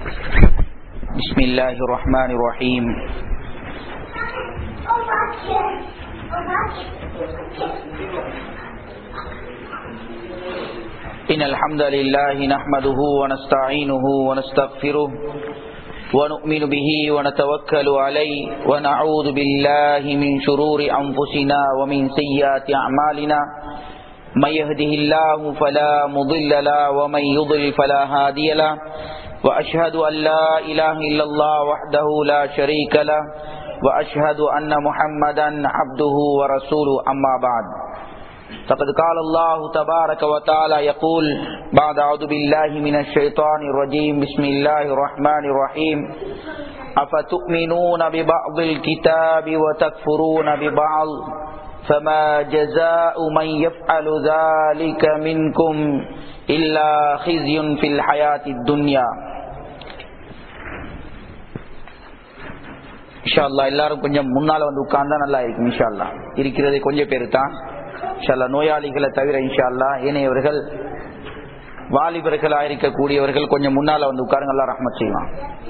بسم الله الرحمن الرحيم إن الحمد لله نحمده ونستعينه ونستغفره ونؤمن به ونتوكل عليه ونعوذ بالله من شرور أنفسنا ومن سيئات أعمالنا من يهده الله فلا مضل له ومن يضل فلا هادي له وأشهد أن لا إله إلا الله وحده لا شريك له وأشهد أن محمدا عبده ورسوله أما بعد فقد قال الله تبارك وتعالى يقول بعد أعوذ بالله من الشيطان الرجيم بسم الله الرحمن الرحيم أفتؤمنون ببعض الكتاب وتكفرون ببعض فما جزاء من يفعل ذلك منكم إلا خزي في الحياة الدنيا இன்ஷால்லா எல்லாரும் கொஞ்சம் முன்னால வந்து உட்கார்ந்தா நல்லா இருக்கும் இன்ஷால்லா இருக்கிறதே கொஞ்சம் பேர் தான் இன்ஷால்லா நோயாளிகளை தவிர இன்ஷால்லா ஏனையவர்கள் வாலிபர்களா இருக்கக்கூடியவர்கள் கொஞ்சம் முன்னால வந்து உட்காருங்க எல்லாம் ரஹ்மத் செய்வான்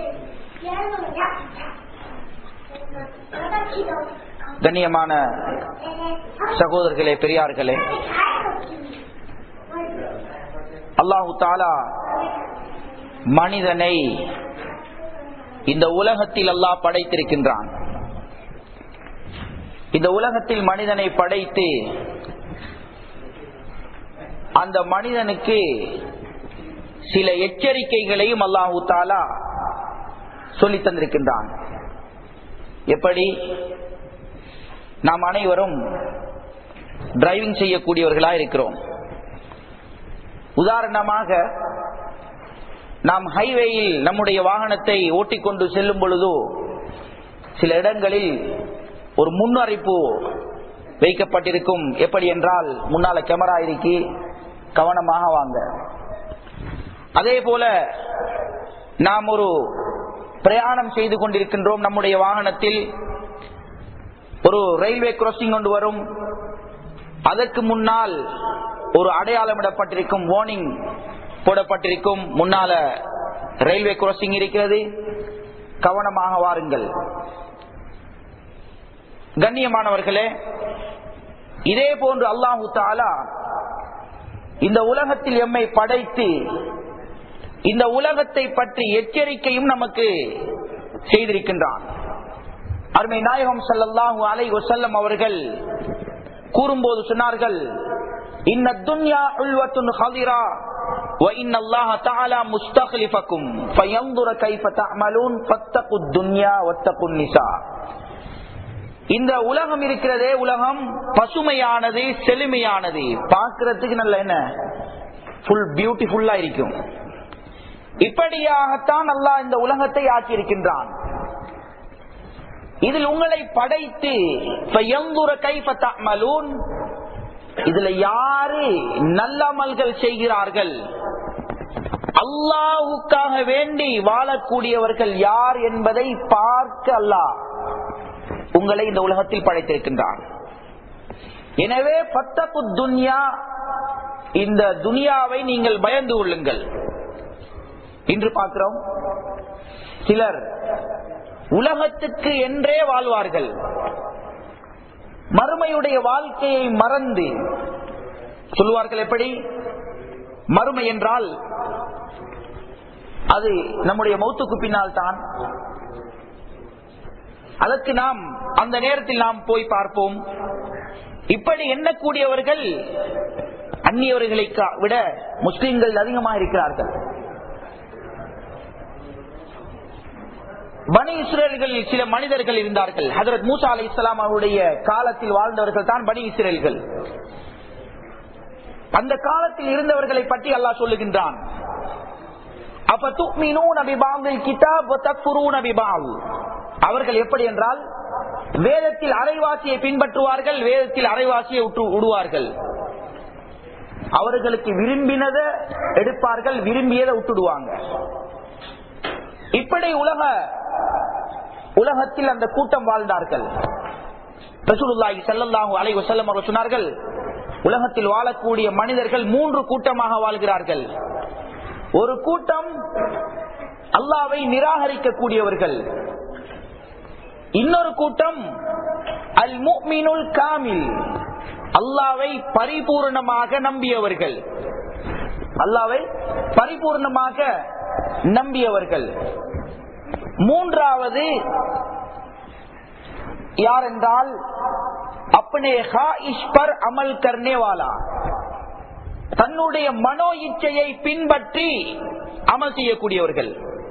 கண்ணியமான சகோதரர்களே பெரியார்களே அல்லாஹு தாலா மனிதனை இந்த உலகத்தில் அல்லாஹ் படைத்திருக்கின்றான் இந்த உலகத்தில் மனிதனை படைத்து அந்த மனிதனுக்கு சில எச்சரிக்கைகளையும் அல்லாஹு தாலா சொல்லி தந்திருக்கின்றான் எப்படி நாம் அனைவரும் டிரைவிங் செய்யக்கூடியவர்களா இருக்கிறோம் உதாரணமாக நாம் ஹைவேயில் நம்முடைய வாகனத்தை ஓட்டிக்கொண்டு செல்லும் பொழுதோ சில இடங்களில் ஒரு முன்னறிப்பு வைக்கப்பட்டிருக்கும் எப்படி என்றால் முன்னால கேமரா இருக்கி கவனமாக வாங்க அதே போல நாம் ஒரு பிரயாணம் செய்து கொண்டிருக்கின்றோம் நம்முடைய வாகனத்தில் ஒரு ரயில்வே கிராசிங் கொண்டு வரும் அதற்கு முன்னால் ஒரு அடையாளமிடப்பட்டிருக்கும் வார்னிங் போடப்பட்டிருக்கும் முன்னால ரயில்வே கிராசிங் இருக்கிறது கவனமாக வாருங்கள் கண்ணியமானவர்களே இதே போன்று அல்லாஹு தாலா இந்த உலகத்தில் எம்மை படைத்து இந்த உலகத்தை பற்றி எச்சரிக்கையும் நமக்கு செய்திருக்கின்றான் அருமை நாயகம் சல்லாஹூ அலை வசல்லம் அவர்கள் கூறும்போது சொன்னார்கள் இன்ன துன்யா உள்வத்துன் ஹதிரா وإن الله تعالى مستخلفكم فينظر كيف تعملون فاتقوا الدنيا واتقوا النساء இந்த உலகம் இருக்கிறதே உலகம் பசுமையானது செழுமையானது பார்க்கறதுக்கு நல்ல என்ன ஃபுல் பியூட்டிஃபுல்லா இருக்கும் இப்படியாகத்தான் அல்லாஹ் இந்த உலகத்தை ஆக்கியிருக்கின்றான் இதில் உங்களை படைத்து இதுல யாரு நல்லமல்கள் செய்கிறார்கள் அல்லாஹுக்காக வேண்டி வாழக்கூடியவர்கள் யார் என்பதை பார்க்க அல்லாஹ் உங்களை இந்த உலகத்தில் படைத்திருக்கின்றான் எனவே பத்தப்பு துன்யா இந்த துனியாவை நீங்கள் பயந்து கொள்ளுங்கள் இன்று பார்க்கிறோம் சிலர் உலகத்துக்கு என்றே வாழ்வார்கள் மறுமையுடைய வாழ்க்கையை மறந்து சொல்லுவார்கள் எப்படி மறுமை என்றால் அது நம்முடைய மௌத்துக்கு பின்னால் தான் அதற்கு நாம் அந்த நேரத்தில் நாம் போய் பார்ப்போம் இப்படி எண்ணக்கூடியவர்கள் அந்நியவர்களை விட முஸ்லிம்கள் அதிகமாக இருக்கிறார்கள் பனி இஸ்ரேல்களில் சில மனிதர்கள் இருந்தார்கள் ஹதரத் மூசா அலி இஸ்லாம் அவருடைய காலத்தில் வாழ்ந்தவர்கள் தான் பனி இஸ்ரேல்கள் அந்த காலத்தில் இருந்தவர்களை பற்றி அல்லாஹ் சொல்லுகின்றான் அப்ப துக்மினூ நபிபாவில் கிதாப் நபிபால் அவர்கள் எப்படி என்றால் வேதத்தில் அரைவாசியை பின்பற்றுவார்கள் வேதத்தில் அரைவாசியை விடுவார்கள் அவர்களுக்கு விரும்பினதை எடுப்பார்கள் விரும்பியதை விட்டுடுவாங்க இப்படி உலக உலகத்தில் அந்த கூட்டம் வாழ்ந்தார்கள் ரசூலுல்லாஹி ஸல்லல்லாஹு அலைஹி வஸல்லம் அவர்கள் சொன்னார்கள் உலகத்தில் வாழக்கூடிய மனிதர்கள் மூன்று கூட்டமாக வாழ்கிறார்கள் ஒரு கூட்டம் அல்லாவை நிராகரிக்கக்கூடியவர்கள் இன்னொரு கூட்டம் அல் முக்மினுல் காமில் அல்லாவை பரிபூர்ணமாக நம்பியவர்கள் அல்லாவை பரிபூர்ணமாக நம்பியவர்கள் மூன்றாவது யார் என்றால் अपने ख्वाहिश पर अमल करने वाला தன்னுடைய மனோ இச்சையை பின்பற்றி அமல் செய்யக்கூடியவர்கள்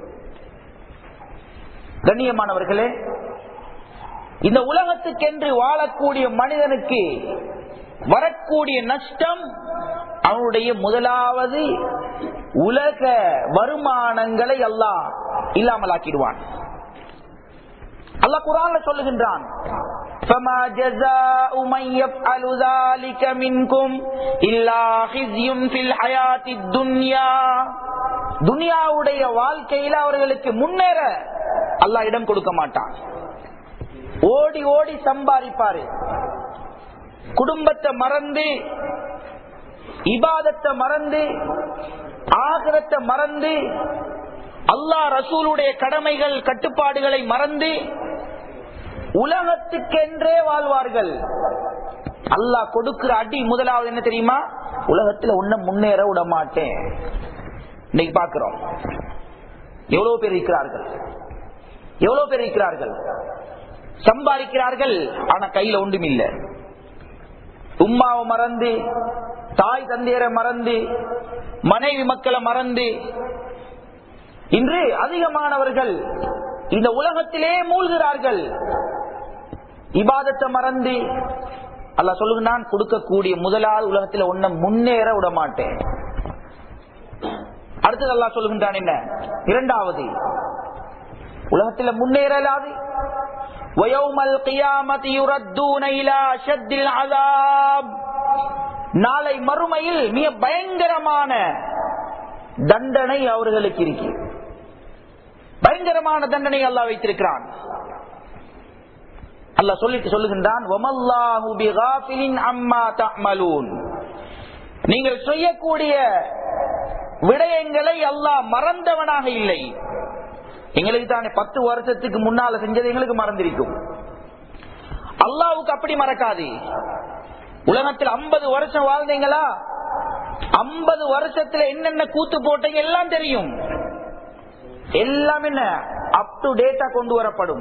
கண்ணியமானவர்களே இந்த உலகத்துக்கென்று வாழக்கூடிய மனிதனுக்கு வரக்கூடிய நஷ்டம் அவனுடைய முதலாவது உலக வருமானங்களை அல்லாஹ் இல்லாமலாக்கிடுவான் அல்லாஹ் குரான்ல சொல்லுகின்றான் فما جزاء من يفعل ذلك منكم إلا خزي في الحياة الدنيا துனியாவுடைய வாழ்க்கையில அவர்களுக்கு முன்னேற அல்லாஹ் இடம் கொடுக்க மாட்டான் ஓடி ஓடி சம்பாதிப்பாரு குடும்பத்தை மறந்து இபாதத்தை மறந்து ஆகரத்தை மறந்து அல்லாஹ் ரசூலுடைய கடமைகள் கட்டுப்பாடுகளை மறந்து உலகத்துக்கென்றே வாழ்வார்கள் அல்லாஹ் கொடுக்கிற அடி முதலாவது என்ன தெரியுமா உலகத்துல உன்ன முன்னேற விட மாட்டேன் இன்னைக்கு பாக்குறோம் எவ்வளவு பேர் இருக்கிறார்கள் எவ்வளவு பேர் இருக்கிறார்கள் சம்பாதிக்கிறார்கள் ஆனா கையில ஒன்றும் இல்லை உம்மாவை மறந்து தாய் தந்தையரை மறந்து மனைவி மக்களை மறந்து இன்று அதிகமானவர்கள் இந்த உலகத்திலே மூழ்கிறார்கள் இபாதத்தை மறந்து அல்ல சொல்லுங்க நான் கொடுக்கக்கூடிய முதலாவது உலகத்தில் ஒன்ன முன்னேற விட மாட்டேன் அடுத்தது அல்லா சொல்லுகின்றான் என்ன இரண்டாவது உலகத்தில் முன்னேறலாது ويوم القيامة يردون إلى شد العذاب நாளை மறுமையில் மிக பயங்கரமான தண்டனை அவர்களுக்கு இருக்கு பயங்கரமான தண்டனை அல்லாஹ் வைத்திருக்கிறான் அல்லாஹ் சொல்லிட்டு சொல்லுகின்றான் "வமல்லாஹு பிகாஃபிலின் அம்மா தஅமலூன்." நீங்கள் செய்யக்கூடிய விடயங்களை அல்லாஹ் மறந்தவனாக இல்லை எங்களுக்கு தானே பத்து வருஷத்துக்கு முன்னால செஞ்சது எங்களுக்கு மறந்திருக்கும் அல்லாவுக்கு அப்படி மறக்காது உலகத்தில் ஐம்பது வருஷம் வாழ்ந்தீங்களா ஐம்பது வருஷத்துல என்னென்ன கூத்து போட்டீங்க எல்லாம் தெரியும் எல்லாம் என்ன அப் டு டேட்டா கொண்டு வரப்படும்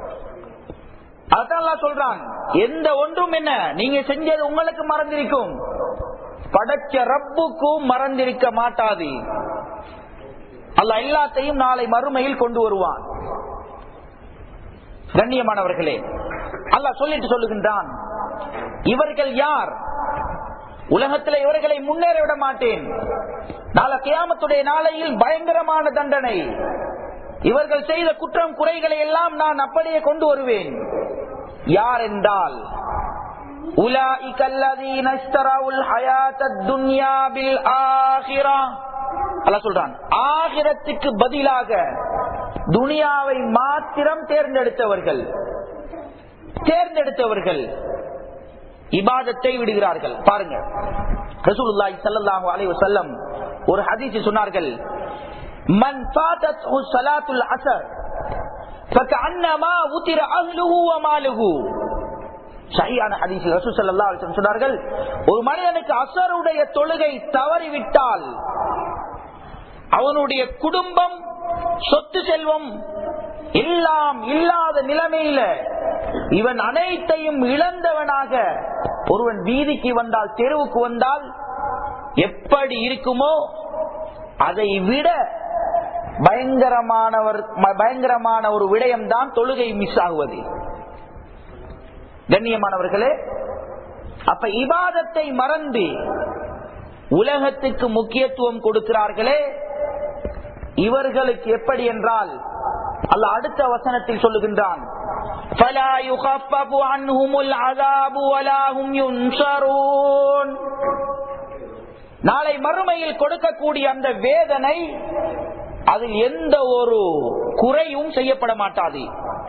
அதான் அல்லாஹ் சொல்றான் எந்த ஒன்றும் என்ன நீங்க செஞ்சது உங்களுக்கு மறந்திருக்கும் படைச்ச ரப்புக்கும் மறந்திருக்க மாட்டாது அல்ல எல்லாத்தையும் நாளை மறுமையில் கொண்டு வருவான் கண்ணியமானவர்களே அல்லாஹ் சொல்லிட்டு சொல்லுகின்றான் இவர்கள் யார் உலகத்தில் இவர்களை முன்னேற விட மாட்டேன் நாளை கியாமத்துடைய நாளையில் பயங்கரமான தண்டனை இவர்கள் செய்த குற்றம் குறைகளை எல்லாம் நான் அப்படியே கொண்டு வருவேன் யார் என்றால் أولئك الذين اشتروا الحياة الدنيا بالآخرة அல்லாஹ் சொல்றான் ஆகிரத்துக்கு பதிலாக துனியாவை மாத்திரம் தேர்ந்தெடுத்தவர்கள் தேர்ந்தெடுத்தவர்கள் இபாதத்தை விடுகிறார்கள் பாருங்க ரசூலுல்லாஹி ஸல்லல்லாஹு அலைஹி வஸல்லம் ஒரு ஹதீஸ் சொன்னார்கள் மன் ஃபாதத்ஹு ஸலாத்துல் அஸர் ஃபகஅன்னமா உதிர அஹ்லுஹு வ மாலுஹு சரியான ஹதீஸ் ரசூல் ஸல்லல்லாஹு அலைஹி வஸல்லம் சொன்னார்கள் ஒரு மனிதனுக்கு அசருடைய தொழுகை தவறிவிட்டால் அவனுடைய குடும்பம் சொத்து செல்வம் எல்லாம் இல்லாத நிலைமையில இவன் அனைத்தையும் இழந்தவனாக ஒருவன் வீதிக்கு வந்தால் தெருவுக்கு வந்தால் எப்படி இருக்குமோ அதை விட பயங்கரமானவர் பயங்கரமான ஒரு விடயம்தான் தொழுகை மிஸ் ஆகுவது கண்ணியமானவர்களே அப்ப இபாதத்தை மறந்து உலகத்துக்கு முக்கியத்துவம் கொடுக்கிறார்களே இவர்களுக்கு எப்படி என்றால் அல்ல அடுத்த வசனத்தில் சொல்லுகின்றான் فَلَا يُخَفَّفُ عَنْهُمُ الْعَذَابُ وَلَا هُمْ يُنْصَرُونَ நாளை மறுமையில் கொடுக்கக்கூடிய அந்த வேதனை அதில் எந்த ஒரு குறையும் செய்யப்பட மாட்டாது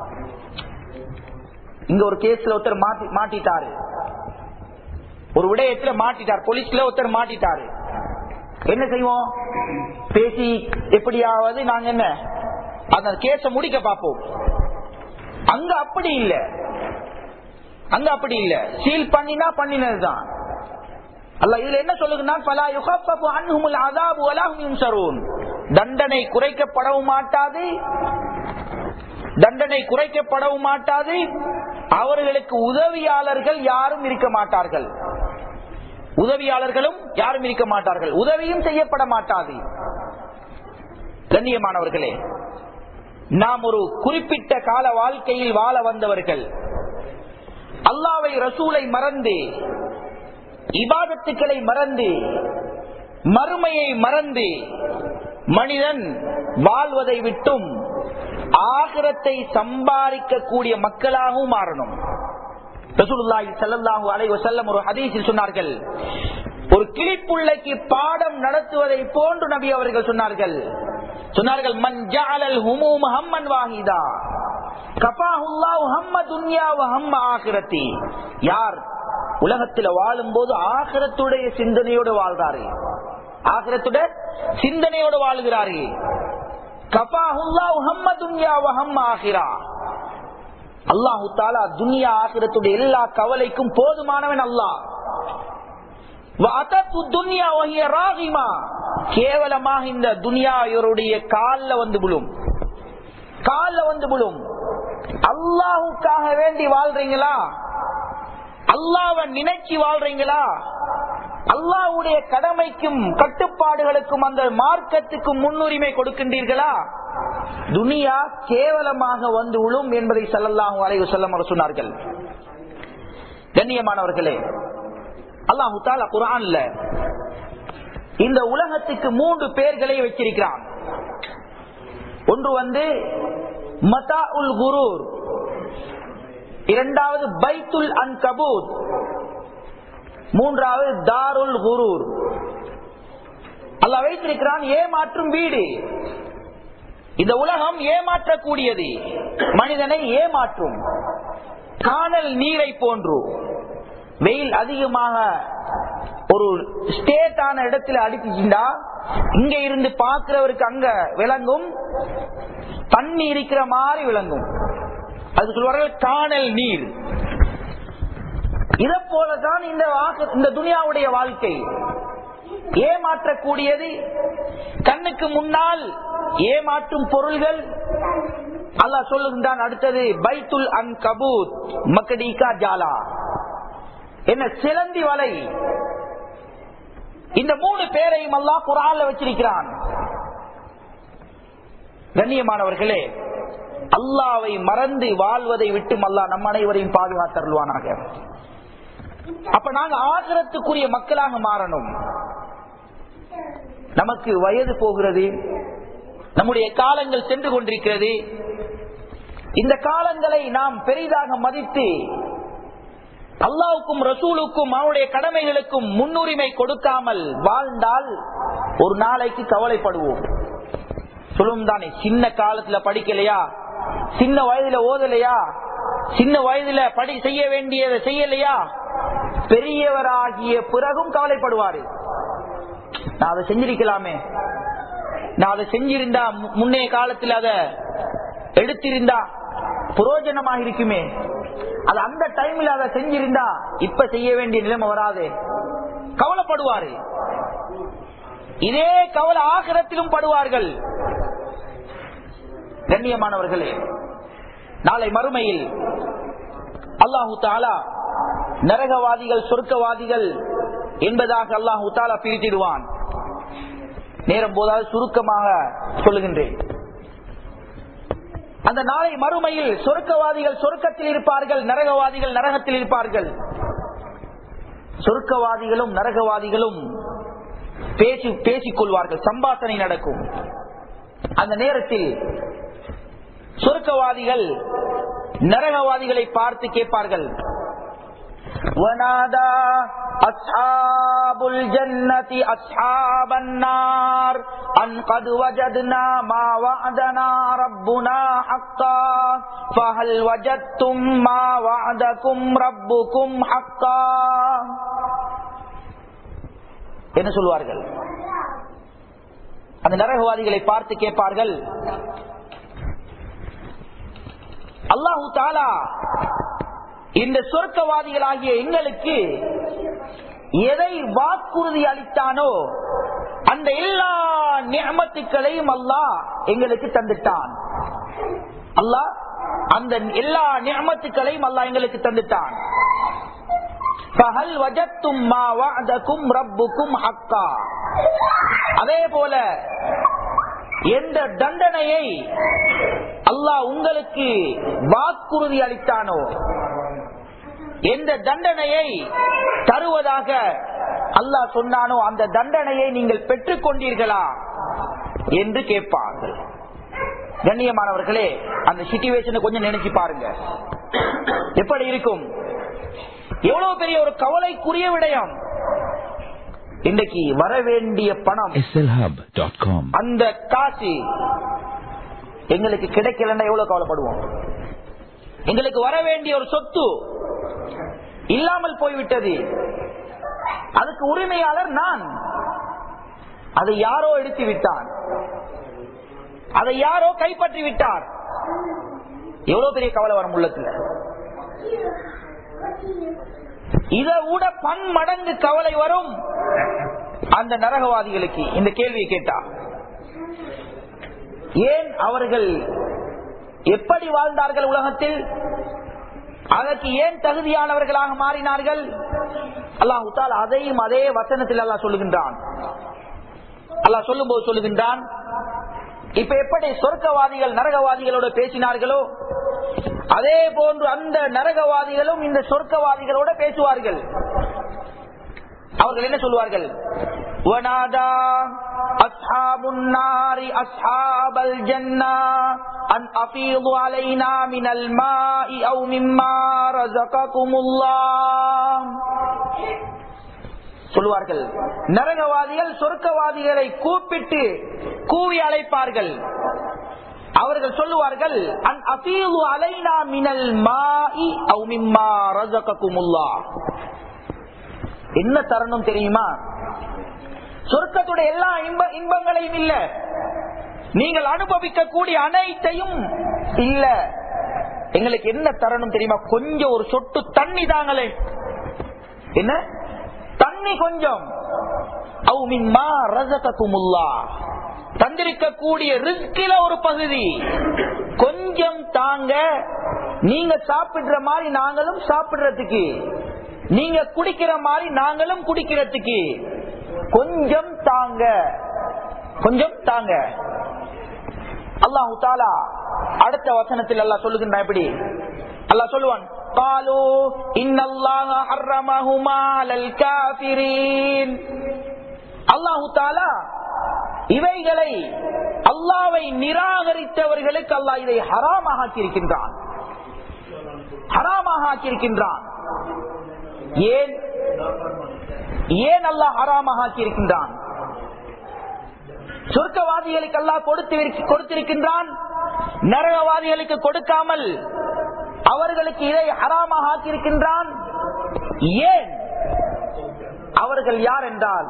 இங்க ஒரு கேஸ்ல ஒருத்தர் மாட்டி மாட்டிட்டாரு ஒரு விடயத்துல மாட்டிட்டார் போலீஸ்ல ஒருத்தர் மாட்டிட்டாரு என்ன செய்வோம் பேசி எப்படியாவது நாங்க என்ன அந்த கேஸ முடிக்க பார்ப்போம் அங்க அப்படி இல்ல அங்க அப்படி இல்ல சீல் பண்ணினா பண்ணினதுதான் அல்ல இதுல என்ன சொல்லுங்கன்னா பலா யுகப்பப்பு அன்ஹுமுல் அதாபு வலாஹும் யுன்சரூன் தண்டனை குறைக்கப்படவும் மாட்டாது தண்டனை குறைக்கப்படவும் மாட்டாது அவர்களுக்கு உதவியாளர்கள் யாரும் இருக்க மாட்டார்கள் உதவியாளர்களும் யாரும் இருக்க மாட்டார்கள் உதவியும் செய்யப்பட மாட்டாது கண்ணியமானவர்களே நாம் ஒரு குறிப்பிட்ட கால வாழ்க்கையில் வாழ வந்தவர்கள் அல்லாவை ரசூலை மறந்து இபாதத்துக்களை மறந்து மறுமையை மறந்து மனிதன் வாழ்வதை விட்டும் ஆகிரத்தை சம்பாதிக்கக்கூடிய மக்களாகவும் மாறணும் ரசூலுல்லாஹி ஸல்லல்லாஹு அலைஹி வஸல்லம் ஒரு ஹதீஸில் சொன்னார்கள் ஒரு கிளிப்புள்ளைக்கு பாடம் நடத்துவதை போன்று நபி அவர்கள் சொன்னார்கள் சொன்னார்கள் மன் ஜஅலல் ஹுமூம் ஹம்மன் வாஹிதா கஃபாஹுல்லாஹு ஹம்ம துன்யா வ ஹம்ம ஆகிரத்தி யார் உலகத்தில் வாழும் போது ஆகிரத்துடைய சிந்தனையோடு வாழ்றாரு ஆகிரத்துடைய சிந்தனையோடு வாழ்கிறாரு கஃபாஹுல்லாஹு ஹம்ம துன்யா வ ஹம்ம ஆகிரா அல்லாஹு தாலா துனியா ஆகிரத்துடைய எல்லா கவலைக்கும் போதுமானவன் அல்லாஹ் கேவலமாக இந்த துனியா இவருடைய கால்ல வந்து விழும் கால்ல வந்து விழும் அல்லாஹுக்காக வேண்டி வாழ்றீங்களா அல்லாவ நினைச்சு வாழ்றீங்களா அல்லாவுடைய கடமைக்கும் கட்டுப்பாடுகளுக்கும் அந்த மார்க்கத்துக்கும் முன்னுரிமை கொடுக்கின்றீர்களா துனியா கேவலமாக வந்து விழும் என்பதை சல்லல்லாஹு அலைஹி வஸல்லம் சொன்னார்கள் கண்ணியமானவர்களே அல்லாஹு தாலா குரான்ல இந்த உலகத்துக்கு மூன்று பேர்களை வச்சிருக்கிறான் ஒன்று வந்து மதா உல் குரூர் இரண்டாவது பைத்துல் அன் கபூத் மூன்றாவது தாருல் குரூர் அல்ல வைத்திருக்கிறான் ஏமாற்றும் வீடு இந்த உலகம் ஏமாற்றக்கூடியது மனிதனை ஏமாற்றும் காணல் நீரை போன்று வெயில் அதிகமாக ஒரு ஸ்டேட்டான இடத்துல அடிச்சுட்டா இங்க இருந்து பாக்குறவருக்கு அங்க விளங்கும் தண்ணி இருக்கிற மாதிரி விளங்கும் அது சொல்வார்கள் காணல் நீர் இதை போலதான் இந்த இந்த துனியாவுடைய வாழ்க்கை ஏமாற்றக்கூடியது கண்ணுக்கு முன்னால் ஏமாற்றும் பொருள்கள் அல்லாஹ் சொல்லுகின்றான் அடுத்தது பைத்துல் அன் கபூத் மக்கடிகா ஜாலா என்ன சிலந்தி வலை இந்த மூணு பேரையும் அல்லாஹ் குரான்ல வச்சிருக்கிறான் கண்ணியமானவர்களே அல்லாவை மறந்து வாழ்வதை விட்டு அல்லாஹ் நம் அனைவரையும் பாதுகாத்தருள்வானாக அப்ப நாங்க ஆகிரத்துக்குரிய மக்களாக மாறணும் நமக்கு வயது போகிறது நம்முடைய காலங்கள் சென்று கொண்டிருக்கிறது இந்த காலங்களை நாம் பெரிதாக மதித்து அல்லாவுக்கும் ரசூலுக்கும் அவனுடைய கடமைகளுக்கும் முன்னுரிமை கொடுக்காமல் வாழ்ந்தால் ஒரு நாளைக்கு கவலைப்படுவோம் சொல்லும் தானே சின்ன காலத்துல படிக்கலையா சின்ன வயதுல ஓதலையா சின்ன வயதுல படி செய்ய வேண்டியதை செய்யலையா பெரியவராகிய பிறகும் கவலைப்படுவாரு நான் அதை செஞ்சிருக்கலாமே நான் அதை செஞ்சிருந்தா முன்னைய காலத்தில் அதை எடுத்திருந்தா புரோஜனமாக இருக்குமே அது அந்த டைம்ல அதை செஞ்சிருந்தா இப்ப செய்ய வேண்டிய நிலைமை வராது கவலைப்படுவாரு இதே கவலை ஆகிரத்திலும் படுவார்கள் கண்ணியமானவர்களே நாளை மறுமையில் அல்லாஹு தாலா நரகவாதிகள் சொர்க்கவாதிகள் என்பதாக அல்லாஹு தாலா பிரித்திடுவான் நேரம் போதாவது சுருக்கமாக சொல்லுகின்றேன் அந்த நாளை மறுமையில் சொர்க்கவாதிகள் சொர்க்கத்தில் இருப்பார்கள் நரகவாதிகள் நரகத்தில் இருப்பார்கள் சொர்க்கவாதிகளும் நரகவாதிகளும் பேசி பேசிக் கொள்வார்கள் சம்பாசனை நடக்கும் அந்த நேரத்தில் சொர்க்கவாதிகள் நரகவாதிகளை பார்த்து கேட்பார்கள் ونادى أصحاب الجنة أصحاب النار أن قد وجدنا ما وعدنا ربنا حقا فهل وجدتم ما وعدكم ربكم حقا என்ன சொல்வார்கள் அந்த நரகவாதிகளை பார்த்து கேட்பார்கள் அல்லாஹு தாலா இந்த சொர்க்கவாதிகளாகிய எங்களுக்கு எதை வாக்குறுதி அளித்தானோ அந்த எல்லா நியமத்துக்களையும் அல்லாஹ் எங்களுக்கு தந்துட்டான் அல்லாஹ் அந்த எல்லா நியமத்துக்களையும் அல்லாஹ் எங்களுக்கு தந்துட்டான் அதே போல எந்த தண்டனையை அல்லாஹ் உங்களுக்கு வாக்குறுதி அளித்தானோ எந்த தண்டனையை தருவதாக அல்லாஹ் சொன்னானோ அந்த தண்டனையை நீங்கள் பெற்றுக் கொண்டீர்களா என்று கேட்பார்கள் கண்ணியமானவர்களே அந்த சிச்சுவேஷனை கொஞ்சம் நினைச்சு பாருங்க எப்படி இருக்கும் எவ்வளவு பெரிய ஒரு கவலைக்குரிய விடயம் இன்றைக்கு வர வேண்டிய பணம் slhub.com அந்த காசு எங்களுக்கு கிடைக்கலன்னா எவ்வளவு கவலைப்படுவோம் எங்களுக்கு வர வேண்டிய ஒரு சொத்து இல்லாமல் போய்விட்டது அதுக்கு உரிமையாளர் நான் அதை யாரோ எடுத்து விட்டான் அதை யாரோ கைப்பற்றி விட்டார் எவ்வளவு பெரிய கவலை வரும் உள்ளத்துல இதை விட பன்மடங்கு கவலை வரும் அந்த நரகவாதிகளுக்கு இந்த கேள்வியை கேட்டா ஏன் அவர்கள் எப்படி வாழ்ந்தார்கள் உலகத்தில் அதற்கு ஏன் தகுதியானவர்களாக மாறினார்கள் அல்லாஹ் உத்தால் அதையும் அதே வசனத்தில் அல்லாஹ் சொல்லுகின்றான் அல்லாஹ் சொல்லும் போது சொல்லுகின்றான் இப்ப எப்படி சொர்க்கவாதிகள் நரகவாதிகளோட பேசினார்களோ அதே போன்று அந்த நரகவாதிகளும் இந்த சொர்க்கவாதிகளோட பேசுவார்கள் அவர்கள் என்ன சொல்வார்கள் وَنَادَى أَصْحَابُ النَّارِ أَصْحَابَ الْجَنَّةِ أَنْ أَفِيضُوا عَلَيْنَا مِنَ الْمَاءِ أَوْ مِمَّا رَزَقَكُمُ اللَّهُ சொல்லுவார்கள் நரகவாதிகள் சொர்க்கவாதிகளை கூப்பிட்டு கூவி அழைப்பார்கள் அவர்கள் சொல்லுவார்கள் அன் அசீது அலைனா மினல் மாஇ அவு மிம்மா ரஸககுமுல்லாஹ் என்ன தரணும் தெரியுமா சொர்க்கத்துடைய எல்லா இன்ப இன்பங்களையும் இல்ல நீங்கள் அனுபவிக்க கூடிய அனைத்தையும் இல்ல எங்களுக்கு என்ன தரணும் தெரியுமா கொஞ்சம் ஒரு சொட்டு தண்ணி தாங்களே என்ன தண்ணி கொஞ்சம் அவு மிம்மா ரஸககுமுல்லாஹ் தந்திருக்கக்கூடிய ரிஸ்கில ஒரு பகுதி கொஞ்சம் தாங்க நீங்க சாப்பிடுற மாதிரி நாங்களும் சாப்பிடுறதுக்கு நீங்க குடிக்கிற மாதிரி நாங்களும் குடிக்கிறதுக்கு கொஞ்சம் தாங்க கொஞ்சம் தாங்க அல்லாஹு தாலா அடுத்த வசனத்தில் அல்லாஹ் சொல்லுகின்ற எப்படி அல்லாஹ் சொல்லுவான் قالوا ان الله حرمهما على الكافرين அல்லாஹு தாலா இவைகளை அல்லாவை நிராகரித்தவர்களுக்கு அல்லாஹ் இதை ஹராமாக ஆக்கியிருக்கின்றான் ஹராமாக ஆக்கியிருக்கின்றான் ஏன் ஏன் அல்லாஹ் ஹராமாக ஆக்கியிருக்கின்றான் சொர்க்கவாதிகளுக்கு அல்லாஹ் கொடுத்து கொடுத்திருக்கின்றான் நரகவாதிகளுக்கு கொடுக்காமல் அவர்களுக்கு இதை ஹராமாக ஆக்கியிருக்கின்றான் ஏன் அவர்கள் யார் என்றால்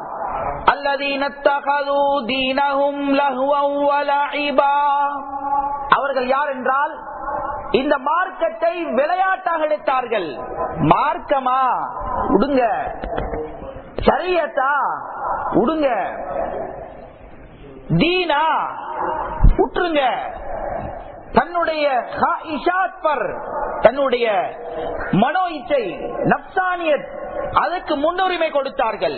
அவர்கள் யார் என்றால் இந்த மார்க்கத்தை விளையாட்டாக எடுத்தார்கள் மார்க்கமா உடுங்க சரியத்தா உடுங்க தீனா உற்றுங்க தன்னுடைய தன்னுடைய மனோ இச்சை நப்சானியத் அதுக்கு முன்னுரிமை கொடுத்தார்கள்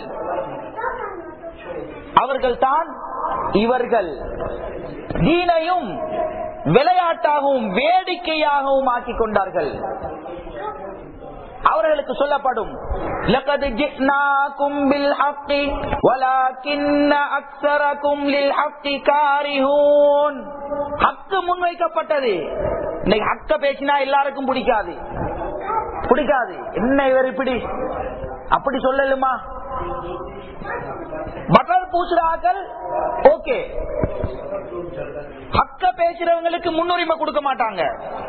அவர்கள் தான் இவர்கள் தீனையும் விளையாட்டாகவும் வேடிக்கையாகவும் ஆக்கிக் கொண்டார்கள் அவர்களுக்கு சொல்லப்படும் لقد جئناكم بالحق ولكن اكثركم للحق كارهون ஹக் முன்வைக்கப்பட்டது இன்னைக்கு ஹக்க பேசினா எல்லாருக்கும் பிடிக்காது பிடிக்காது என்ன இவர் இப்படி அப்படி சொல்லலுமா பட்டர் பூசுறாக்கள் ஓகே ஹக்க பேசுறவங்களுக்கு முன்னுரிமை கொடுக்க மாட்டாங்க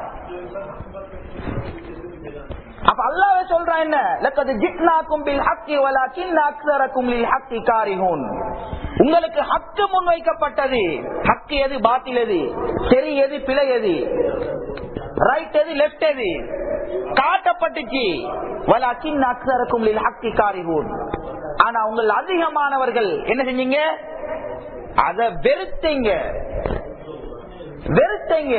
அப்ப அல்லாவே சொல்றான் என்ன லக்கது ஜிட்னாக்கும் பில் ஹக்கி வலாக்கின் அக்ஸரக்கும் லில் ஹக்கி காரிஹூன் உங்களுக்கு ஹக்கு முன்வைக்கப்பட்டது ஹக்கு எது பாத்தில் எது சரி எது பிழை எது ரைட் எது லெப்ட் எது காட்டப்பட்டுச்சு வலாக்கின் அக்சரக்கும் லில் ஹக்கி காரிஹூன் ஆனா உங்கள் அதிகமானவர்கள் என்ன செஞ்சீங்க அத வெறுத்தீங்க வெறுத்தீங்க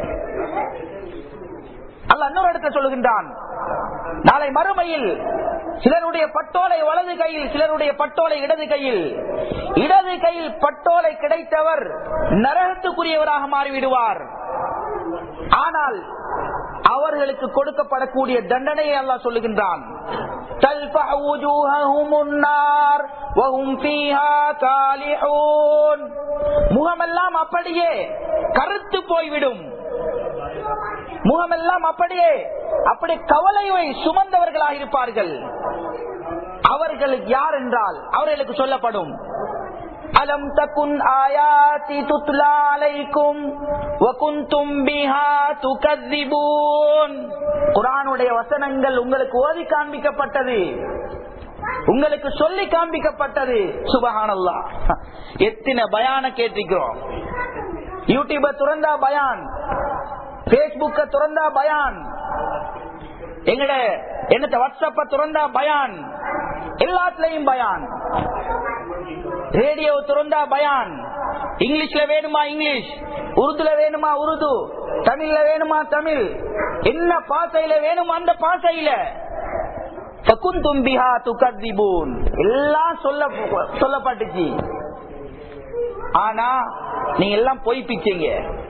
அல்ல இன்னொரு இடத்துல சொல்லுகின்றான் நாளை மறுமையில் சிலருடைய பட்டோலை வலது கையில் சிலருடைய பட்டோலை இடது கையில் இடது கையில் பட்டோலை கிடைத்தவர் நரகத்துக்குரியவராக மாறிவிடுவார் ஆனால் அவர்களுக்கு கொடுக்கப்படக்கூடிய தண்டனையை அல்லாஹ் சொல்லுகின்றான் تلفح وجوههم النار وهم فيها كالحون முகமெல்லாம் அப்படியே கருத்து போய்விடும் முகமெல்லாம் அப்படியே அப்படி கவலையை சுமந்தவர்களாக இருப்பார்கள் அவர்களுக்கு யார் என்றால் அவர்களுக்கு சொல்லப்படும் அலம் தகுன் ஆயாத்தி துத்லா அலைக்கும் வகுந்தும் பிஹா துகதிபூன் குரானுடைய வசனங்கள் உங்களுக்கு ஓதி காண்பிக்கப்பட்டது உங்களுக்கு சொல்லி காண்பிக்கப்பட்டது சுபஹானல்லா எத்தனை பயான கேட்டிருக்கிறோம் யூடியூப துறந்தா பயான் பேஸ்புக்க துறந்தா பயான் எங்கட என்னத்த வாட்ஸ்அப்ப துறந்தா பயான் எல்லாத்துலயும் பயான் ரேடியோ துறந்தா பயான் இங்கிலீஷ்ல வேணுமா இங்கிலீஷ் உருதுல வேணுமா உருது தமிழ்ல வேணுமா தமிழ் என்ன பாசையில வேணுமா அந்த பாசையில தும்பிஹா துகதிபூன் எல்லாம் சொல்ல சொல்லப்பட்டுச்சு ஆனா நீங்க எல்லாம் பொய்ப்பிச்சீங்க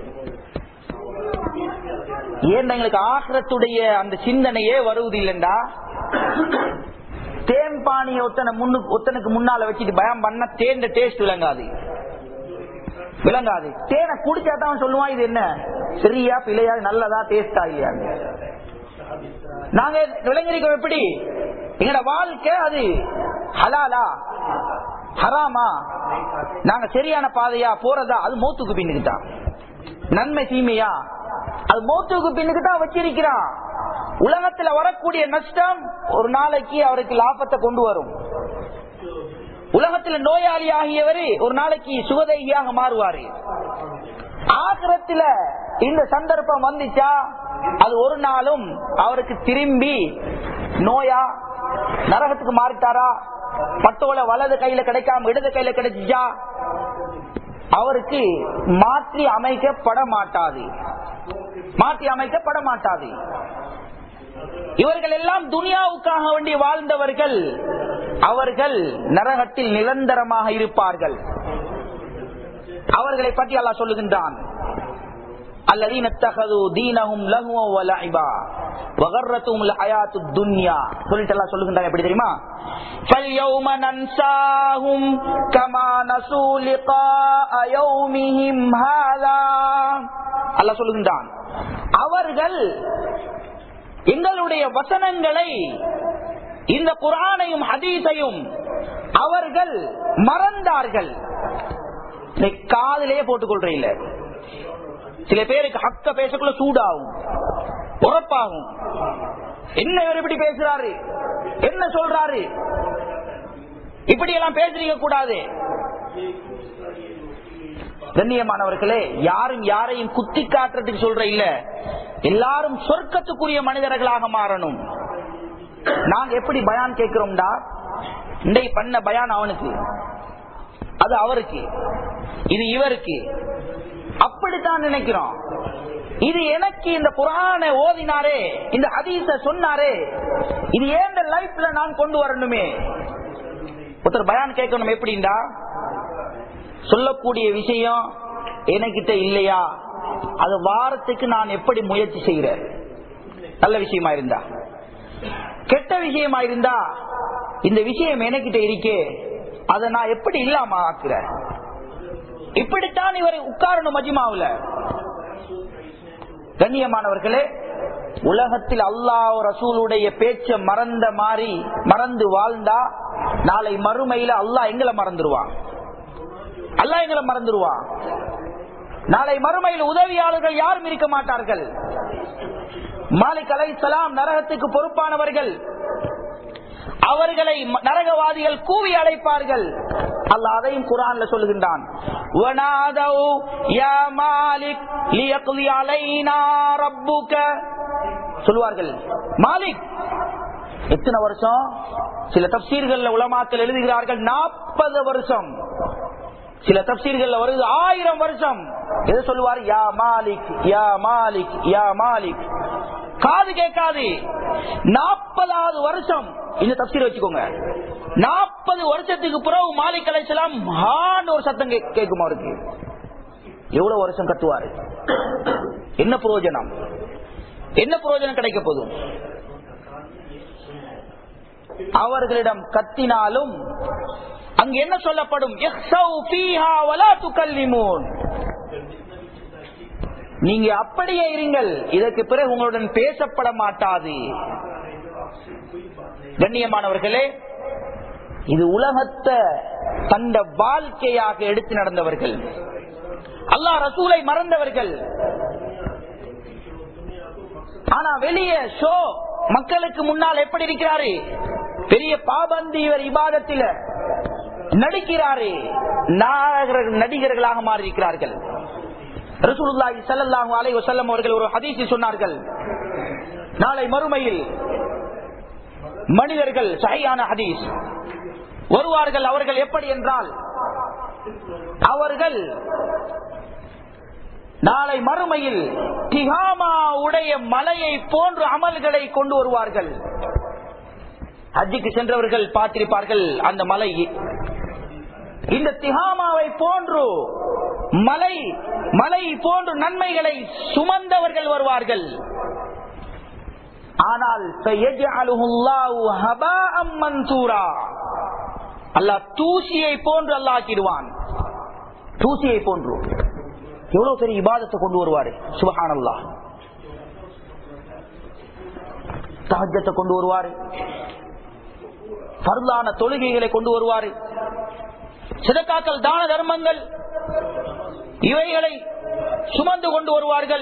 ஏன் எங்களுக்கு ஆசிரத்துடைய அந்த சிந்தனையே வருவது இல்லைண்டா தேம்பானிய ஒத்தனை முன்னு ஒத்தனுக்கு முன்னால வச்சுட்டு பயம் பண்ண தேன் டேஸ்ட் விளங்காது விளங்காது தேனை குடிச்சாதான் அவன் சொல்லுவான் இது என்ன சரியா பிள்ளையா நல்லதா டேஸ்டா இல்லையா நாங்க விளங்கிருக்கோம் எப்படி எங்கட வாழ்க்கை அது ஹலாலா ஹராமா நாங்க சரியான பாதையா போறதா அது மௌத்துக்கு பின்னுக்குதான் நன்மை தீமையா அது மௌத்துக்கு பின்னுக்கு தான் வச்சிருக்கிறான் உலகத்துல வரக்கூடிய நஷ்டம் ஒரு நாளைக்கு அவருக்கு லாபத்தை கொண்டு வரும் உலகத்துல நோயாளி ஆகியவர் ஒரு நாளைக்கு சுகதைகியாக மாறுவாரு ஆசிரத்துல இந்த சந்தர்ப்பம் வந்துச்சா அது ஒரு நாளும் அவருக்கு திரும்பி நோயா நரகத்துக்கு மாறிட்டாரா பட்டோல வலது கையில கிடைக்காம இடது கையில கிடைச்சிச்சா அவருக்கு மாற்றி அமைக்கப்பட மாட்டாது மாற்றி அமைக்கப்பட மாட்டாது இவர்கள் எல்லாம் துனியாவுக்காக வேண்டி வாழ்ந்தவர்கள் அவர்கள் நரகத்தில் நிரந்தரமாக இருப்பார்கள் அவர்களை பற்றி அல்லாஹ் சொல்லுகின்றான் الذين اتخذوا دينهم لهوا ولعبا وغرتهم الحياة الدنيا சொல்லிட்டு எல்லாம் சொல்லுகின்றாங்க எப்படி தெரியுமா فاليوم ننساهم كما نسوا لقاء يومهم هذا அல்லாஹ் சொல்லுகின்றான் அவர்கள் எங்களுடைய வசனங்களை இந்த குரானையும் ஹதீஸையும் அவர்கள் மறந்தார்கள் காதலையே போட்டுக் கொள்றீங்க சில பேருக்கு ஹக்க பேசக்குள்ள சூடாகும் உறப்பாகும் என்ன இவர் இப்படி பேசுறாரு என்ன சொல்றாரு இப்படி எல்லாம் பேசுறீங்க கூடாது கண்ணியமானவர்களே யாரும் யாரையும் குத்தி காட்டுறதுக்கு சொல்ற இல்ல எல்லாரும் சொர்க்கத்துக்குரிய மனிதர்களாக மாறணும் நாங்க எப்படி பயான் கேட்கிறோம்டா இண்டை பண்ண பயான் அவனுக்கு அது அவருக்கு இது இவருக்கு அப்படித்தான் நினைக்கிறோம் இது எனக்கு இந்த குரான ஓதினாரே இந்த ஹதீஸ சொன்னாரே இது ஏன் லைஃப்ல நான் கொண்டு வரணுமே ஒருத்தர் பயான் கேட்கணும் எப்படின்னா சொல்லக்கூடிய விஷயம் எனக்கிட்ட இல்லையா அது வாரத்துக்கு நான் எப்படி முயற்சி செய்கிறேன் நல்ல விஷயமா இருந்தா கெட்ட விஷயமா இருந்தா இந்த விஷயம் எனக்கிட்ட இருக்கே அதை நான் எப்படி இல்லாம ஆக்குறேன் இப்படித்தான் இவர் உட்காரணும் மஜிமாவுல கண்ணியமானவர்களே உலகத்தில் அல்லாஹ் ரசூலுடைய பேச்ச மறந்த மாறி மறந்து வாழ்ந்தா நாளை மறுமையில அல்லாஹ் எங்களை மறந்துடுவான் அல்லாஹ் எங்களை மறந்துடுவான் நாளை மறுமையில் உதவியாளர்கள் யாரும் இருக்க மாட்டார்கள் மாலிக் அலை சலாம் நரகத்துக்கு பொறுப்பானவர்கள் அவர்களை ம- நரகவாதிகள் கூவி அழைப்பார்கள் அல்லாஹ் அதையும் குரான்ல சொல்லுகின்றான் وَنَادَوْا يَا مَالِكْ لِيَقْضِيَ عَلَيْنَا رَبُّكَ சொல்லுவார்கள் மாலிக் எத்தனை வருஷம் சில தப்சீர்கள் உலமாக்கள் எழுதுகிறார்கள் நாற்பது வருஷம் சில தப்சீர்கள் வருது ஆயிரம் வருஷம் எது சொல்லுவார் யா மாலிக் யா மாலிக் யா மாலிக் காது கேட்காது நாற்பதாவது வருஷம் இந்த தப்சீர் வச்சுக்கோங்க நாற்பது வருஷத்துக்கு பிறகு மாலிக் அலைசலாம் ஹான் ஒரு சத்தம் கே- கேட்கும் அவருக்கு எவ்வளவு வருஷம் கத்துவாரு என்ன பிரயோஜனம் என்ன பிரயோஜனம் கிடைக்க போதும் அவர்களிடம் கத்தினாலும் அங்கு என்ன சொல்லப்படும் "இஹ்ஸவ் ஃபீஹா வலா துகல்லிமூன்." நீங்க அப்படியே இருங்கள் இதற்கு பிறகு உங்களுடன் பேசப்பட மாட்டாது கண்ணியமானவர்களே இது உலகத்தை தந்த வாழ்க்கையாக எடுத்து நடந்தவர்கள் அல்லாஹ் ரசூலை மறந்தவர்கள் ஆனா வெளியே ஷோ மக்களுக்கு முன்னால் எப்படி இருக்கிறாரு பெரிய பாபந்தி இவர் இபாதத்தில நடிக்கிறாரு நாயகர் நடிகர்களாக மாறி இருக்கிறார்கள் ரசூலுல்லாஹி ஸல்லல்லாஹு அலைஹி வஸல்லம் அவர்கள் ஒரு ஹதீஸில் சொன்னார்கள் நாளை மறுமையில் மனிதர்கள் சஹீஹான ஹதீஸ் வருவார்கள் அவர்கள் எப்படி என்றால் அவர்கள் நாளை மறுமையில் திகாமா உடைய மலையை போன்று அமல்களை கொண்டு வருவார்கள் ஹஜ்ஜுக்கு சென்றவர்கள் பார்த்திருப்பார்கள் அந்த மலை இந்த திகாமாவை போன்று மலை மலை போன்று நன்மைகளை சுமந்தவர்கள் வருவார்கள் ஆனால் فَيَجْعَلُهُ اللَّهُ هَبَاءً مَنْثُورًا. அல்லாஹ் தூசியை போன்று அல்லாஹ் ஆக்கிடுவான் தூசியை போன்று எவ்வளவு பெரிய இபாதத்தை கொண்டு வருவாரு சுபஹானல்லாஹ் தஹஜத்தை கொண்டு வருவாரு பருளான தொழுகைகளை கொண்டு வருவாரு சிதக்காக்கள் தான தர்மங்கள் இவைகளை சுமந்து கொண்டு வருவார்கள்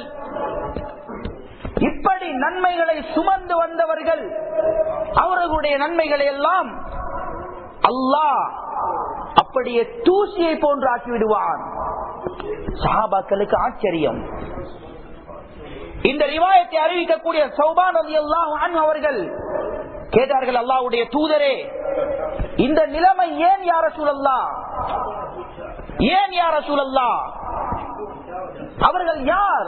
இப்படி நன்மைகளை சுமந்து வந்தவர்கள் அவர்களுடைய நன்மைகளை எல்லாம் அல்லாஹ் அப்படியே தூசியை போன்று ஆக்கி விடுவான் சஹாபாக்களுக்கு ஆச்சரியம் இந்த ரிவாயத்தை அறிவிக்கக்கூடிய சௌபான் அலி அல்லாஹ் அவர்கள் கேட்டார்கள் அல்லாஹ்வுடைய தூதரே இந்த நிலைமை ஏன் யார சூழல்லா ஏன் யார சூழல்லா அவர்கள் யார்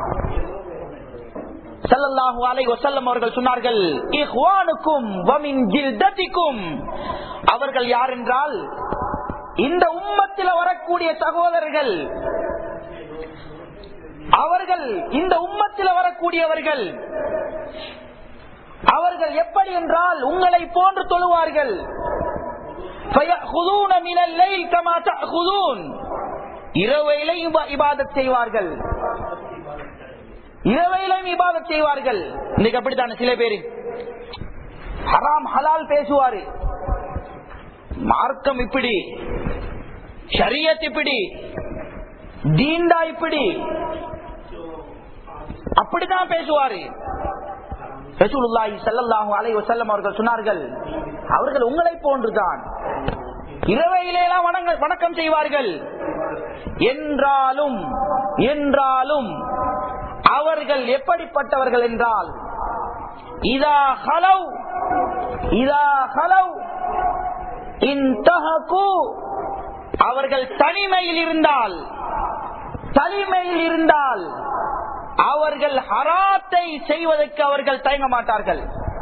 ஸல்லல்லாஹு அலைஹி வஸல்லம் அவர்கள் சொன்னார்கள் இஹ்வானுக்கும் வமின் ஜில்தத்திக்கும் அவர்கள் யார் என்றால் இந்த உம்மத்தில் வரக்கூடிய சகோதரர்கள் அவர்கள் இந்த உம்மத்தில் வரக்கூடியவர்கள் அவர்கள் எப்படி என்றால் உங்களை போன்று தொழுவார்கள் فَيَأْخُذُونَ مِنَ اللَّيْلِ كَمَا تَأْخُذُونَ இரவையிலையும் இபாதத் செய்வார்கள் இரவையிலையும் இபாதத் செய்வார்கள் இன்னைக்கு அப்படித்தானே சில பேரு ஹராம் ஹலால் பேசுவாரு மார்க்கம் இப்படி ஷரியத் இப்படி தீண்டா இப்படி அப்படிதான் பேசுவாரு ரசூலுல்லாஹி ஸல்லல்லாஹு அலைஹி வஸல்லம் அவர்கள் சொன்னார்கள் அவர்கள் உங்களை போன்றுதான் இரவையிலேலாம் வணங்க வணக்கம் செய்வார்கள் என்றாலும் என்றாலும் அவர்கள் எப்படிப்பட்டவர்கள் என்றால் இதா ஹலவ் இதா ஹலவ் இன்தஹகு அவர்கள் தனிமையில் இருந்தால் தனிமையில் இருந்தால் அவர்கள் ஹராத்தை செய்வதற்கு அவர்கள் தயங்க மாட்டார்கள்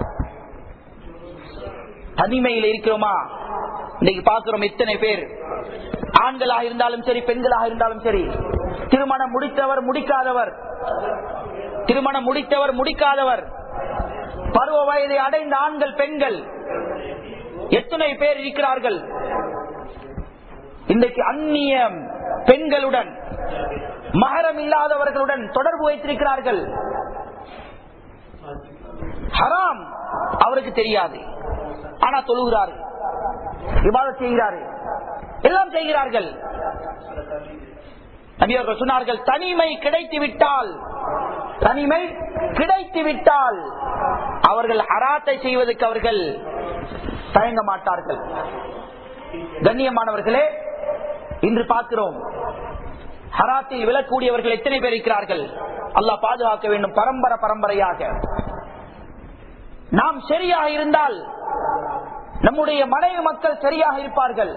தனிமையில் இருக்கிறோமா இன்னைக்கு பார்க்கிறோம் எத்தனை பேர் ஆண்களாக இருந்தாலும் சரி பெண்களாக இருந்தாலும் சரி திருமணம் முடித்தவர் முடிக்காதவர் திருமணம் முடித்தவர் முடிக்காதவர் பருவ வயதை அடைந்த ஆண்கள் பெண்கள் எத்தனை பேர் இருக்கிறார்கள் இன்றைக்கு அந்நிய பெண்களுடன் மகரம் இல்லாதவர்களுடன் தொடர்பு வைத்திருக்கிறார்கள் ஹராம் அவருக்கு தெரியாது ஆனா தொழுகிறார் விவாதம் செய்கிறாரு எல்லாம் செய்கிறார்கள் நபி அவர்கள் சொன்னார்கள் தனிமை கிடைத்து விட்டால் தனிமை கிடைத்து விட்டால் அவர்கள் ஹராத்தை செய்வதற்கு அவர்கள் தயங்க மாட்டார்கள் கண்ணியமானவர்களே இன்று பார்க்கிறோம் ஹராத்தில் விழக்கூடியவர்கள் எத்தனை பேர் இருக்கிறார்கள் அல்லாஹ் பாதுகாக்க வேண்டும் பரம்பரை பரம்பரையாக நாம் சரியாக இருந்தால் நம்முடைய மனைவி மக்கள் சரியாக இருப்பார்கள்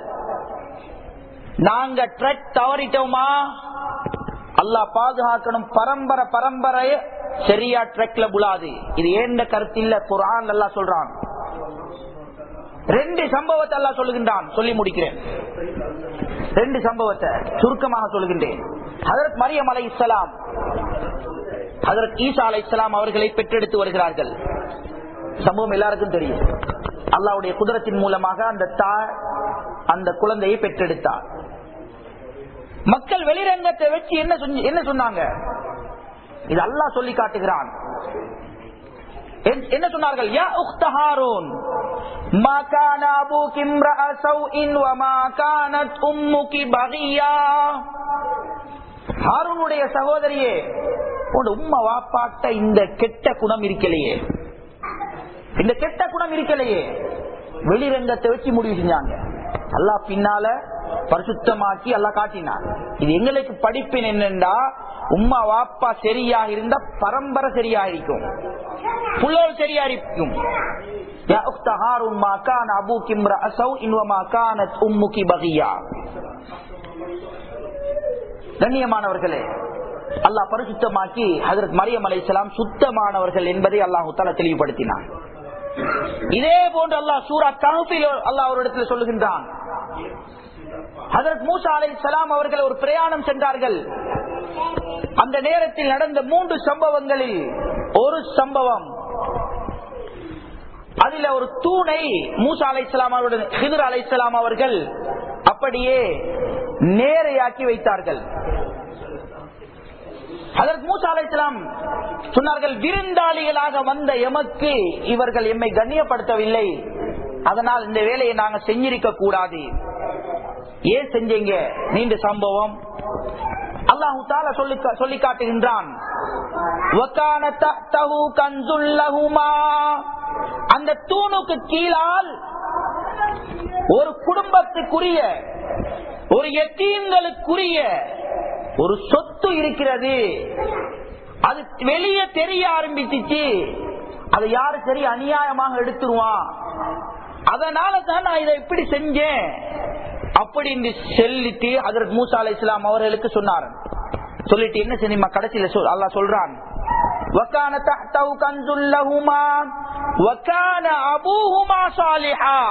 நாங்க ட்ரெக் தவறிட்டோமா அல்லாஹ் பாதுகாக்கணும் பரம்பரை பரம்பரை சரியா ட்ரெக்ல புலாது இது ஏண்ட கருத்து இல்ல குரான் அல்லா சொல்றான் ரெண்டு சம்பவத்தை அல்லா சொல்லுகின்றான் சொல்லி முடிக்கிறேன் ரெண்டு சம்பவத்தை சுருக்கமாக சொல்லுகின்றேன் ஹதரத் மரியம் அலை இஸ்லாம் ஹதரத் ஈசா அலை இஸ்லாம் அவர்களை பெற்றெடுத்து வருகிறார்கள் சம்பவம் எல்லாருக்கும் தெரியும் அல்லாவுடைய குதிரத்தின் மூலமாக அந்த தாய் அந்த குழந்தையை பெற்றெடுத்தார் மக்கள் வெளிரங்கத்தை வச்சு என்ன சொன்ன- என்ன சொன்னாங்க இது அல்லாஹ் சொல்லி காட்டுகிறான் என்- என்ன சொன்னார்கள் யா உக்த ஹாரூன் ما كان أبوك امرأ سوء وما كانت أمك بغيا ஹாரூனுடைய சகோதரியே உன் உம்மா வாப்பாட்ட இந்த கெட்ட குணம் இருக்கலையே இந்த கெட்ட குணம் இருக்கலையே வெளிரங்கத்தை வச்சு முடிவு செஞ்சாங்க அல்லாஹ் பின்னால பரிசுத்தமாக்கி அல்லாஹ் காட்டினான் இது எங்களுக்கு படிப்பின் என்னண்டா உம்மா வாப்பா சரியா இருந்தா பரம்பரை சரியா இருக்கும் புள்ளோல் சரியா இருக்கும் يا أخت هارون ما كان أبوك امرأ سوء وما كانت أمك بغيا கண்ணியமானவர்களே அல்லாஹ் பரிசுத்தமாக்கி ஹதரத் மரியம் அலைஹிஸ்ஸலாம் சுத்தமானவர்கள் என்பதை அல்லாஹு தஆலா தெளிவுபடுத்தினான் இதே போன்று அல்லாஹ் சூரா கஹ்ஃபில் அல்லாஹ் அவரிடத்தில் சொல்லுகின்றான் ஹதரத் மூசா அலைஹிஸ்ஸலாம் அவர்கள் ஒரு பிரயாணம் சென்றார்கள் அந்த நேரத்தில் நடந்த மூன்று சம்பவங்களில் ஒரு சம்பவம் அதுல ஒரு தூணை மூசா அலைஹிஸ்ஸலாம் அவருடன் ஹிதர் அலைஹிஸ்ஸலாம் அவர்கள் அப்படியே நேரையாக்கி வைத்தார்கள் அதற்கு மூசா அலைஹிஸ்ஸலாம் சொன்னார்கள் விருந்தாளிகளாக வந்த எமக்கு இவர்கள் எம்மை கண்ணியப்படுத்தவில்லை அதனால் இந்த வேலையை நாங்க செஞ்சிருக்க கூடாது ஏன் செஞ்சீங்க நீண்ட சம்பவம் அல்லாஹு தாலா சொல்லி சொல்லி காட்டுகின்றான் وَكَانَ تَحْتَهُ كَنْزٌ لَهُمَا அந்த தூணுக்கு கீழால் ஒரு குடும்பத்துக்குரிய ஒரு எத்தீன்களுக்குரிய ஒரு சொத்து இருக்கிறது அது வெளியே தெரிய ஆரம்பிச்சிச்சு அது யாரு சரி அநியாயமாக எடுத்துருவான் அதனால தான் நான் இதை இப்படி செஞ்சேன் அப்படின்னு சொல்லிட்டு அதற்கு மூசா அலை இஸ்லாம் அவர்களுக்கு சொன்னார் சொல்லிட்டு என்ன செய்யுமா கடைசியில சொல் அல்லாஹ் சொல்றான் وَكَانَ تَحْتَهُ كَنْزٌ لَهُمَا وَكَانَ أَبُوهُمَا صَالِحًا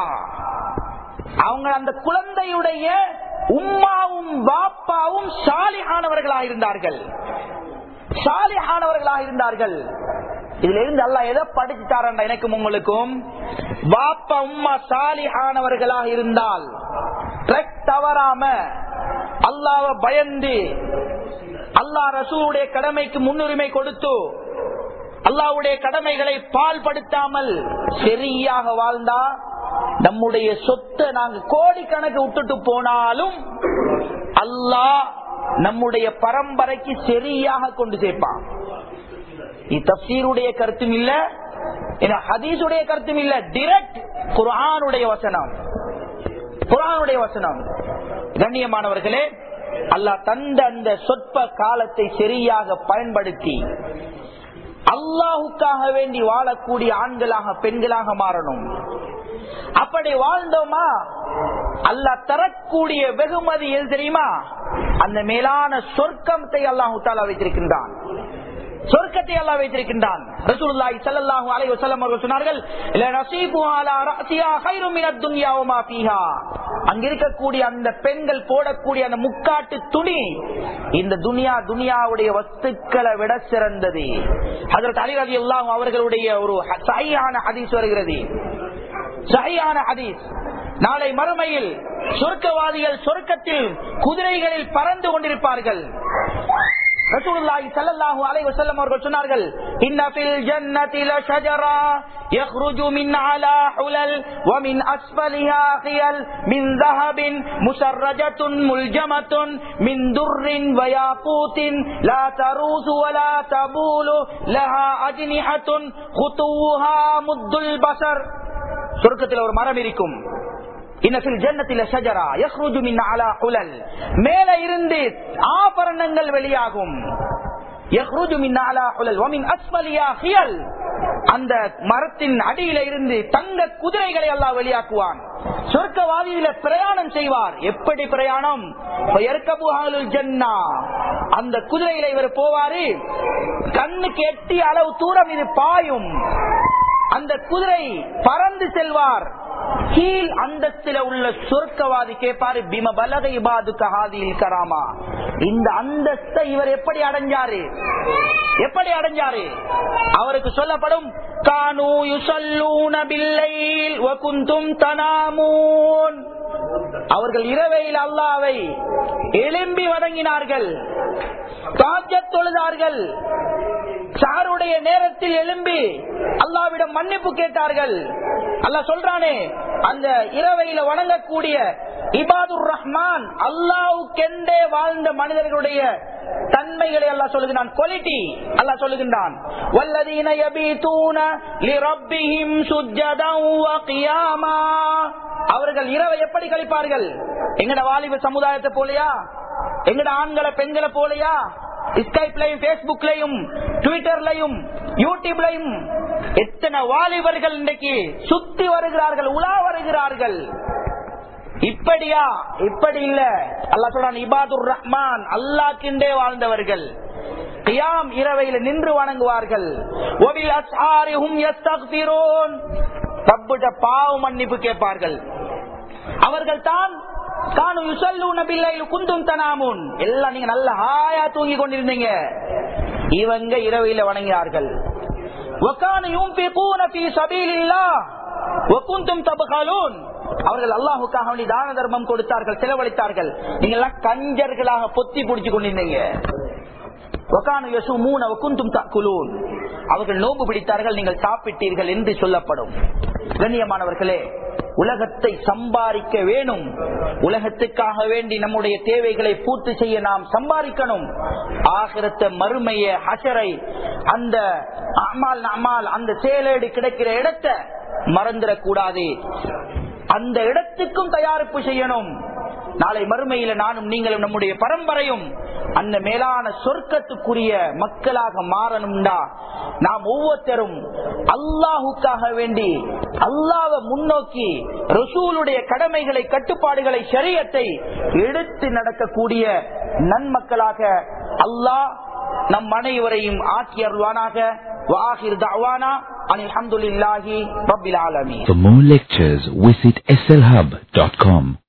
அவங்க அந்த குழந்தையுடைய உம்மாவும் பாப்பாவும் சாலிஹானவர்களாக இருந்தார்கள் சாலிஹானவர்களாக இருந்தார்கள் இதுல இருந்து அல்லாஹ் எதை படிச்சுட்டாரண்டா எனக்கும் உங்களுக்கும் பாப்பா உம்மா சாலிஹானவர்களாக இருந்தால் ட்ரக் தவறாம அல்லாவ பயந்து அல்லாஹ் ரசூலுடைய கடமைக்கு முன்னுரிமை கொடுத்து அல்லாவுடைய கடமைகளை பால்படுத்தாமல் சரியாக வாழ்ந்தா நம்முடைய சொத்தை நாங்க கோடிக்கணக்கு விட்டுட்டு போனாலும் அல்லாஹ் நம்முடைய பரம்பரைக்கு சரியாக கொண்டு சேர்ப்பான் இது தப்சீருடைய கருத்தும் இல்ல ஏன்னா ஹதீஸுடைய கருத்தும் இல்ல டிரெக்ட் குர்ஆனுடைய வசனம் குர்ஆனுடைய வசனம் கண்ணியமானவர்களே அல்லாஹ் தந்த அந்த சொற்ப காலத்தை சரியாக பயன்படுத்தி அல்லாஹுக்காக வேண்டி வாழக்கூடிய ஆண்களாக பெண்களாக மாறணும் அப்படி வாழ்ந்தோமா அல்லாஹ் தரக்கூடிய வெகுமதி எது தெரியுமா அந்த மேலான சொர்க்கத்தை அல்லாஹு தாலா வைத்திருக்கின்றான் சொர்க்கத்தை அல்லாஹ் வைத்திருக்கின்றான் ரசூலுல்லாஹி ஸல்லல்லாஹு அலைஹி வஸல்லம் அவர்கள் சொன்னார்கள் ல நஸீபு அலா ரஅசியா கைரும் மினத் துன்யா வமா ஃபீஹா அங்க இருக்கக்கூடிய அந்த பெண்கள் போடக்கூடிய அந்த முக்காட்டு துணி இந்த துனியா துனியாவுடைய வஸ்துக்களை விட சிறந்தது ஹஜரத் அலி ரலியல்லாஹு அவர்களுடைய ஒரு சஹீஹான ஹதீஸ் வருகிறது சஹீஹான ஹதீஸ் நாளை மறுமையில் சொர்க்கவாதிகள் சொர்க்கத்தில் குதிரைகளில் பறந்து கொண்டிருப்பார்கள் ரசூலுல்லாஹி ஸல்லல்லாஹு அலைஹி வஸல்லம் அவர்கள் சொன்னார்கள் இன்ன ஃபில் ஜன்னதி லஷஜரா يخرج من على حلل ومن أسفلها خيل من ذهب مسرجة ملجمة من در وياقوت لا تروس ولا تبول لها أجنحة خطوها مد البصر சொர்க்கத்தில் ஒரு மரம் இருக்கும் இன்னபில் ஜன்னத்தில ஷஜரா யஹ்ருஜு மின் அலா குலல் மேல இருந்து ஆபரணங்கள் வெளியாகும் யஹ்ருஜு மின் அலா குலல் வமின் அஸ்ஃபலியா ஹியல் அந்த மரத்தின் அடியில இருந்து தங்க குதிரைகளை எல்லாம் வெளியாக்குவான் சொர்க்கவாதியில பிரயாணம் செய்வார் எப்படி பிரயாணம் ஜன்னா அந்த குதிரையில இவர் போவாரு கண்ணுக்கு எட்டி அளவு தூரம் இது பாயும் அந்த குதிரை பறந்து செல்வார் கீழ் அந்தஸ்தில உள்ள சொர்க்கவாதி கேட்பாரு பிம பலகை பாது கஹாதியில் கராமா இந்த அந்தஸ்தை இவர் எப்படி அடைஞ்சாரு எப்படி அடைஞ்சாரு அவருக்கு சொல்லப்படும் கானு யுசல்லூன பில்லைல் வகுந்தும் தனாமூன் அவர்கள் இரவையில் அல்லாவை எலும்பி வணங்கினார்கள் தாஜத் தொழுதார்கள் சாருடைய நேரத்தில் எழும்பி அல்லாவிடம் மன்னிப்பு கேட்டார்கள் அல்லா சொல்றானே அந்த இரவையில வணங்கக்கூடிய இபாதுர் ரஹ்மான் அல்லாவுக்கெண்டே வாழ்ந்த மனிதர்களுடைய தன்மைகளை அல்லா சொல்லுகிறான் குவாலிட்டி அல்லா சொல்லுகின்றான் வல்லதீன யபீதூன லிரப்பிஹிம் சுஜ்ஜதன் வ கியாமா அவர்கள் இரவை எப்படி கழிப்பார்கள் எங்கட வாலிப சமுதாயத்தை போலயா எங்கட ஆண்களை பெண்களை போலயா ஸ்கைப்லையும் பேஸ்புக்லையும் ட்விட்டர்லையும் யூடியூப்லையும் எத்தனை வாலிபர்கள் இன்றைக்கு சுத்தி வருகிறார்கள் உலா வருகிறார்கள் இப்படியா இப்படி இல்ல அல்லா சொல்றான் இபாதுர் ரஹ்மான் அல்லாக்கின்றே வாழ்ந்தவர்கள் கியாம் இரவையில் நின்று வணங்குவார்கள் ஒபில் அஸ்ஹாரிஹும் யஸ்தக்பிரூன் ரப்பிட்ட பாவ மன்னிப்பு கேட்பார்கள் அவர்கள் தான் கானு யுசல்லூன பில்லையில் குந்தும் தனாமுன் எல்லாம் நீங்க நல்ல ஹாயா தூங்கி கொண்டிருந்தீங்க இவங்க இரவையில வணங்கினார்கள் وَكَانُوا يُنْفِقُونَ فِي سَبِيلِ اللَّهِ وَكُنْتُمْ تَبْخَلُونَ அவர்கள் அல்லாஹுக்காக வேண்டி தான தர்மம் கொடுத்தார்கள் செலவழித்தார்கள் நீங்க எல்லாம் கஞ்சர்களாக பொத்தி பிடிச்சு கொண்டிருந்தீங்க وَكَانُوا يَصُومُونَ وَكُنْتُمْ تَأْكُلُونَ அவர்கள் நோன்பு பிடித்தார்கள் நீங்கள் சாப்பிட்டீர்கள் என்று சொல்லப்படும் கண்ணியமானவர்களே உலகத்தை சம்பாதிக்க வேணும் உலகத்துக்காக வேண்டி நம்முடைய தேவைகளை பூர்த்தி செய்ய நாம் சம்பாதிக்கணும் ஆகிரத்த மறுமைய ஹசரை அந்த அமால் அமால் அந்த செயலேடு கிடைக்கிற இடத்தை மறந்துடக்கூடாது அந்த இடத்துக்கும் தயாரிப்பு செய்யணும் நாளை மறுமையில நானும் நீங்களும் நம்முடைய பரம்பரையும் அந்த மேலான சொர்க்கத்துக்குரிய மக்களாக மாறணும்டா நாம் ஒவ்வொருத்தரும் அல்லாஹுக்காக வேண்டி அல்லாவை முன்னோக்கி ரசூலுடைய கடமைகளை கட்டுப்பாடுகளை சரியத்தை எடுத்து நடக்கக்கூடிய நன்மக்களாக அல்லாஹ் நம் அனைவரையும் ஆக்கி அருள்வானாக வாஹிர் தவானா அனில் அஹமதுல்லாஹி ரபில் ஆலமீன் For more lectures, visit slhub.com.